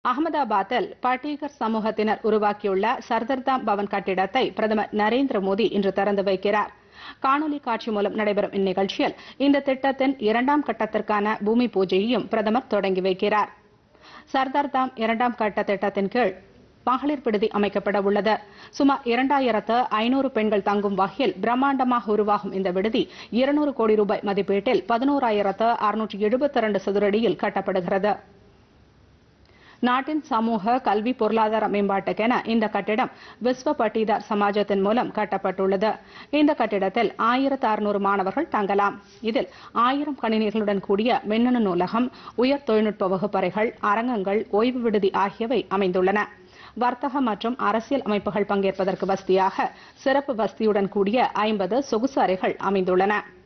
அகமதாபாத்தில் பட்டீகர் சமூகத்தினர் உருவாக்கியுள்ள சர்தர்தாம் பவன் கட்டிடத்தை பிரதமர் நரேந்திர மோடி இன்று திறந்து வைக்கிறார் காணொலி காட்சி மூலம் நடைபெறும் இந்நிகழ்ச்சியில் இந்த திட்டத்தின் இரண்டாம் கட்டத்திற்கான பூமி பூஜையையும் பிரதமர் தொடங்கி வைக்கிறார் சர்தார்தாம் இரண்டாம் கட்ட திட்டத்தின் கீழ் மகளிர் விடுதி அமைக்கப்பட உள்ளது சுமார் இரண்டாயிரத்து ஐநூறு பெண்கள் தங்கும் வகையில் பிரம்மாண்டமாக உருவாகும் இந்த விடுதி இருநூறு கோடி ரூபாய் மதிப்பீட்டில் பதினோராயிரத்து அறுநூற்று எழுபத்தி இரண்டு சதுரடியில் கட்டப்படுகிறது நாட்டின் சமூக கல்வி பொருளாதார மேம்பாட்டுக்கென இந்த கட்டிடம் விஸ்வ பட்டிதார் சமாஜத்தின் மூலம் கட்டப்பட்டுள்ளது இந்த கட்டிடத்தில் ஆயிரத்து அறுநூறு மாணவர்கள் தங்கலாம் இதில் ஆயிரம் கணினிகளுடன் கூடிய மின்னணு நூலகம் உயர் தொழில்நுட்ப வகுப்பறைகள் அரங்கங்கள் ஓய்வு விடுதி ஆகியவை அமைந்துள்ளன வர்த்தக மற்றும் அரசியல் அமைப்புகள் பங்கேற்பதற்கு வசதியாக சிறப்பு வசதியுடன் கூடிய ஐம்பது சொகுசு அறைகள் அமைந்துள்ளன